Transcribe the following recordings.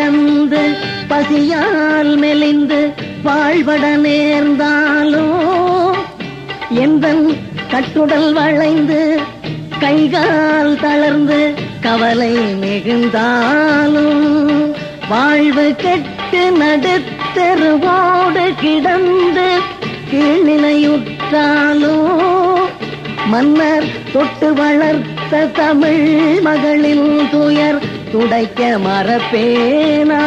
கிடந்து பசியால் மெலிந்து வாழ்வட நேர்ந்தாலும் எந்தன் கட்டுடல் வளைந்து கைகால் தளர்ந்து கவலை மிகுந்தாலும் வாழ்வு கெட்டு நடுத்தெருவோடு கிடந்து கீழ்நிலையுற்றாலும் மன்னர் தொட்டு வளர்த்த தமிழ் மகளின் துயர் துடைக்க மறப்பேனா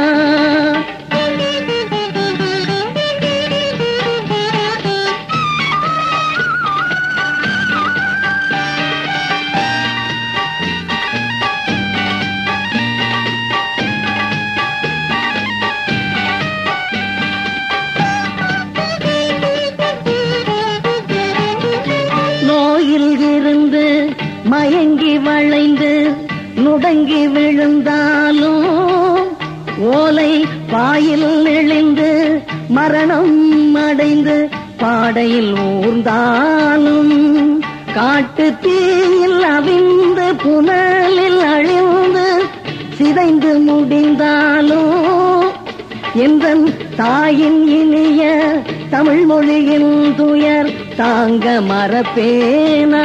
நோயில் இருந்து மயங்கி வளைந்து நுடங்கி விழுந்தாலும் ஓலை பாயில் நெளிந்து மரணம் அடைந்து பாடையில் ஊர்ந்தாலும் காட்டு தீயில் அவிந்து புனலில் அழிந்து சிதைந்து முடிந்தாலும் எந்தன் தாயின் இனிய தமிழ் மொழியின் துயர் தாங்க மறப்பேனா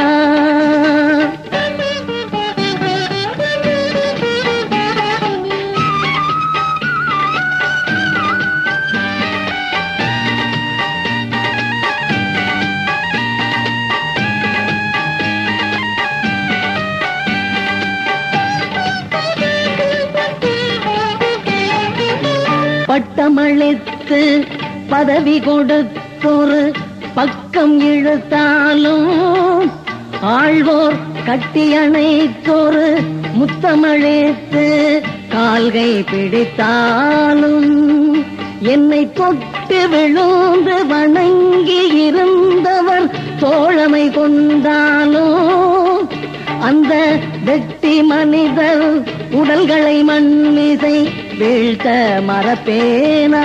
பட்டமளித்து பதவி கொடுத்தொரு பக்கம் இழுத்தாலும் ஆழ்வோர் கட்டி அணைத்தொரு முத்தமளித்து கால்கை பிடித்தாலும் என்னை தொட்டு விழுந்து வணங்கி இருந்தவர் தோழமை கொண்டாலும் அந்த வெட்டி மனிதர் உடல்களை மண்மிசை வீழ்த்த மறப்பேனா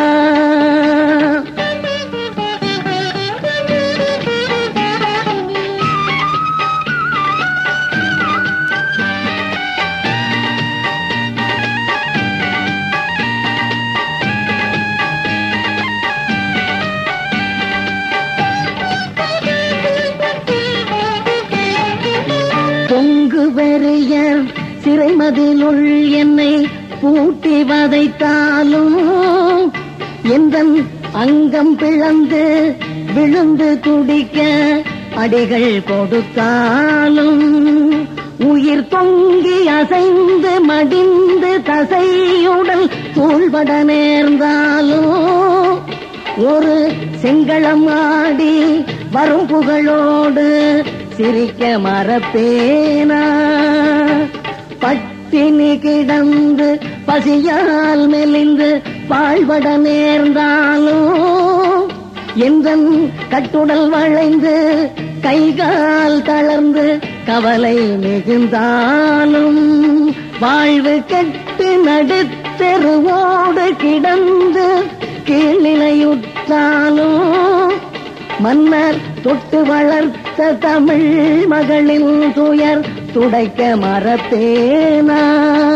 பொங்கு வெறியர் சிறைமதிலுள் என்னை பூட்டி வதைத்தாலும் எந்தன் அங்கம் பிளந்து விழுந்து துடிக்க அடிகள் கொடுத்தாலும் உயிர் தொங்கி அசைந்து மடிந்து தசையுடல் தூள்பட நேர்ந்தாலும் ஒரு செங்களம் ஆடி வரும் புகழோடு சிரிக்க மறப்பேனா பட்டினி கிடந்து பசியால் மெலிந்து வாழ்வட நேர்ந்தாலும் எந்தன் கட்டுடல் வளைந்து கைகால் தளர்ந்து கவலை மிகுந்தாலும் வாழ்வு கெட்டு நடுத்தெருவோடு கிடந்து கீழ்நிலையுற்றாலும் மன்னர் தொட்டு வளர்த்த தமிழ் மகளின் துயர் துடைக்க மறப்பேனா